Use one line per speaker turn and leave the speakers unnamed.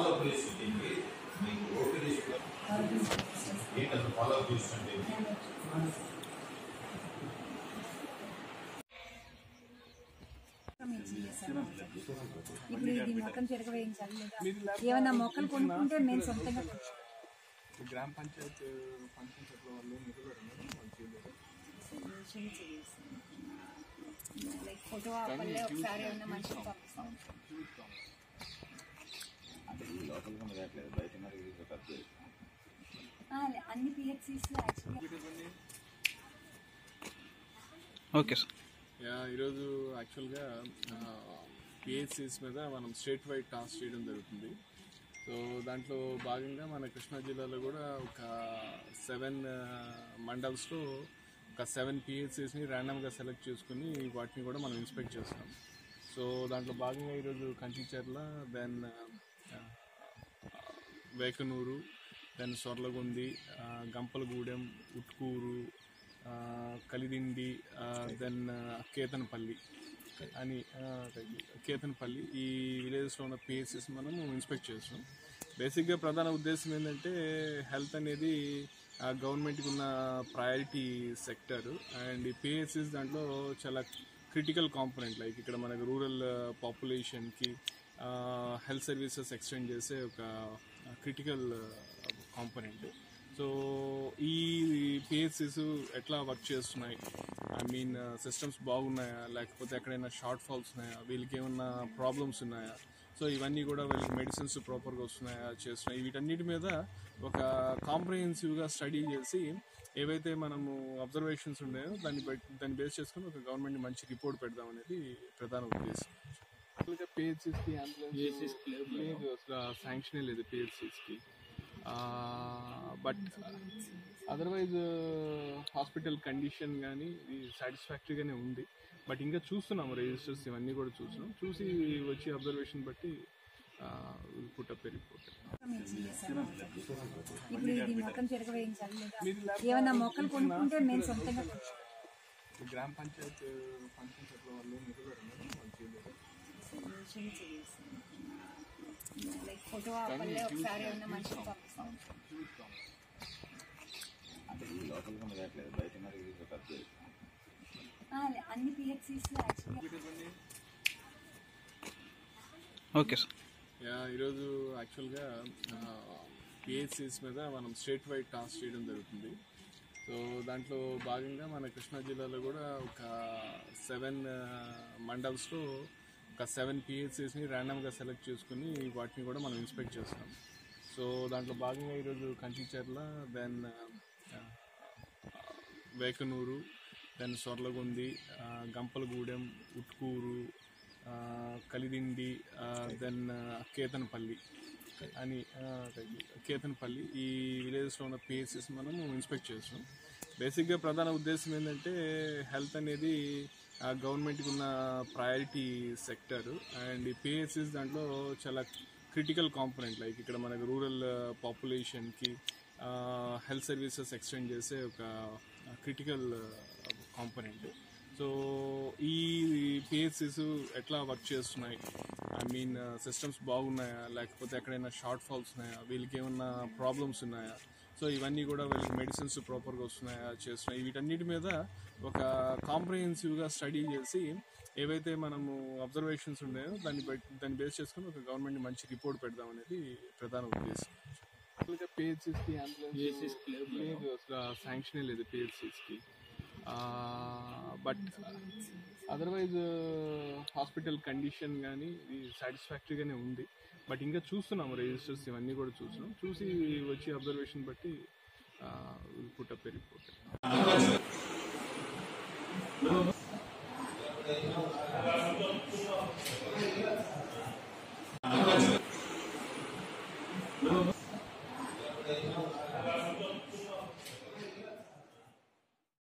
Follow up list ఏంటి మీకు OP list ఏంటి అసలు ఫాలో అప్ లిస్ట్ అంటే ఏంటి?
ఇప్పుడు ఇది మొత్తం చెరక వేయించాలి లేదా ఏమన్నా మొక్కలు కొనుక్కుంటే మేము సొంతంగా కొనుక్కోవాలి.
గ్రామ పంచాయత్ ఫంక్షన్ సెట్ల వాళ్ళు నిలబెడరు మేడం వాళ్ళు చేయలేరు
సొల్యూషన్ చేసి. లైక్ ఫోటో పల్లె ఒకసారి ఏమన్నా మనిషికి పంపిస్తాం
అంటే ఈ లోకల్గా మీరు అట్లేదు బయట మరి ఇది ఖర్చు
ఆ, లే- అన్ని పిహెచ్సిస్ యాక్చువల్గా
ఓకే సార్
యా, ఈరోజు యాక్చువల్గా పిహెచ్సిస్ మీద మనం స్టేట్ వైడ్ టాస్క్ చేయడం జరుగుతుంది సో దాంట్లో భాగంగా మన కృష్ణా జిల్లాలో కూడా ఒక సెవెన్ మండల్స్లో ఒక సెవెన్ పిహెచ్సిస్ని ర్యాండమ్గా సెలెక్ట్ చేసుకుని వాటిని కూడా మనం ఇన్స్పెక్ట్ చేస్తాం సో దాంట్లో భాగంగా ఈరోజు కంచిచర్ల దెన్ వేకనూరు దెన్ సొర్లగొంది ఆ, గంపలగూడెం ఉట్కూరు ఆ, కలిదిండి దెన్ కేతనపల్లి అని ఆ, కేతనపల్లి ఈ విలేజెస్లో ఉన్న పిహెచ్సిస్ మనం ఇన్స్పెక్ట్ చేస్తాం బేసిక్గా ప్రధాన ఉద్దేశం ఏంటంటే హెల్త్ అనేది గవర్నమెంట్కి ఉన్న ప్రయారిటీ సెక్టర్ అండ్ ఈ పిహెచ్సిస్ దాంట్లో చాలా క్రిటికల్ కాంపోనెంట్ లైక్ ఇక్కడ మనకు రూరల్ పాపులేషన్కి హెల్త్ సర్వీసెస్ ఎక్స్టెండ్ చేసే ఒక క్రిటికల్ కాంపోనెంట్ సో ఈ పిహెచ్సిస్ ఎట్లా వర్క్ చేస్తున్నాయి ఐ మీన్ సిస్టమ్స్ బాగున్నాయా లేకపోతే ఎక్కడైనా షార్ట్ ఫాల్స్ ఉన్నాయా వీళ్ళకి ఏమన్నా ప్రాబ్లమ్స్ ఉన్నాయా సో ఇవన్నీ కూడా వీళ్ళకి మెడిసిన్స్ ప్రాపర్గా వస్తున్నాయా చేస్తున్నాయి వీటన్నిటి మీద ఒక కాంప్రహెన్సివ్గా స్టడీ చేసి ఏవైతే మనము అబ్జర్వేషన్స్ ఉన్నాయో దాన్ని బట్టి దాన్ని బేస్ చేసుకుని ఒక గవర్నమెంట్ మంచి రిపోర్ట్ పెడదాం అనేది ప్రధాన ఉద్దేశం పిహెచ్సిస్కి లేదు అసలు శాంక్షన్ లేదు పిహెచ్సిస్కి బట్ అదర్వైజ్ హాస్పిటల్ కండిషన్ కానీ ఇది సాటిస్ఫాక్టరీగానే ఉంది బట్ ఇంకా చూస్తున్నాము రిజిస్టర్స్ ఇవన్నీ కూడా చూస్తున్నాం చూసి వచ్చి అబ్జర్వేషన్ బట్టి పుట్టప్ రిపోర్ట్
ఇప్పుడు ఇది మొత్తం చెరక వేయించాలి లేదా ఏమన్నా మొక్కలు కొనుక్కుంటే మేము సొంతంగా కొనుక్కోవాలి.
గ్రామ పంచాయత్ ఫంక్షన్ సెట్ల వాళ్ళు నిలబెడరు మేడం వాళ్ళు చేయలేరు
సొల్యూషన్ చేసి. లైక్ ఫోటో పల్లె ఒకసారి ఏమన్నా మనిషికి పంపిస్తాం
అంటే ఈ లోకల్గా మీరు అట్లేదు బయట మరి ఇది ఖర్చు
ఆ, లే- అన్ని పిహెచ్సిస్ యాక్చువల్గా
ఓకే సార్
యా, ఈరోజు యాక్చువల్గా పిహెచ్సిస్ మీద మనం స్టేట్ వైడ్ టాస్క్ చేయడం జరుగుతుంది సో దాంట్లో భాగంగా మన కృష్ణా జిల్లాలో కూడా ఒక సెవెన్ మండల్స్లో ఒక సెవెన్ పిహెచ్సిస్ని ర్యాండమ్గా సెలెక్ట్ చేసుకుని వాటిని కూడా మనం ఇన్స్పెక్ట్ చేస్తాం సో దాంట్లో భాగంగా ఈరోజు కంచిచర్ల దెన్ వేకనూరు దెన్ సొర్లగొంది ఆ, గంపలగూడెం ఉట్కూరు ఆ, కలిదిండి దెన్ కేతనపల్లి అని ఆ, కేతనపల్లి ఈ విలేజెస్లో ఉన్న పిహెచ్సిస్ మనం ఇన్స్పెక్ట్ చేస్తాం బేసిక్గా ప్రధాన ఉద్దేశం ఏంటంటే హెల్త్ అనేది గవర్నమెంట్కి ఉన్న ప్రయారిటీ సెక్టర్ అండ్ ఈ పిహెచ్సిస్ దాంట్లో చాలా క్రిటికల్ కాంపోనెంట్ లైక్ ఇక్కడ మనకు రూరల్ పాపులేషన్కి హెల్త్ సర్వీసెస్ ఎక్స్టెండ్ చేసే ఒక క్రిటికల్ కాంపోనెంట్ సో ఈ పిహెచ్సిస్ ఎట్లా వర్క్ చేస్తున్నాయి ఐ మీన్ సిస్టమ్స్ బాగున్నాయా లేకపోతే ఎక్కడైనా షార్ట్ ఫాల్స్ ఉన్నాయా వీళ్ళకి ఏమన్నా ప్రాబ్లమ్స్ ఉన్నాయా సో ఇవన్నీ కూడా వీళ్ళకి మెడిసిన్స్ ప్రాపర్గా వస్తున్నాయా చేస్తున్నాయి వీటన్నిటి మీద ఒక కాంప్రహెన్సివ్గా స్టడీ చేసి ఏవైతే మనము అబ్జర్వేషన్స్ ఉన్నాయో దాన్ని బట్టి దాన్ని బేస్ చేసుకుని ఒక గవర్నమెంట్ మంచి రిపోర్ట్ పెడదాం అనేది ప్రధాన ఉద్దేశం పిహెచ్సిస్కి లేదు అసలు శాంక్షన్ లేదు పిహెచ్సిస్కి బట్ అదర్వైజ్ హాస్పిటల్ కండిషన్ కానీ ఇది సాటిస్ఫాక్టరీగానే ఉంది బట్ ఇంకా చూస్తున్నాము రిజిస్టర్స్ ఇవన్నీ కూడా చూస్తున్నాం చూసి వచ్చి అబ్జర్వేషన్ బట్టి పుట్టప్ రిపోర్ట్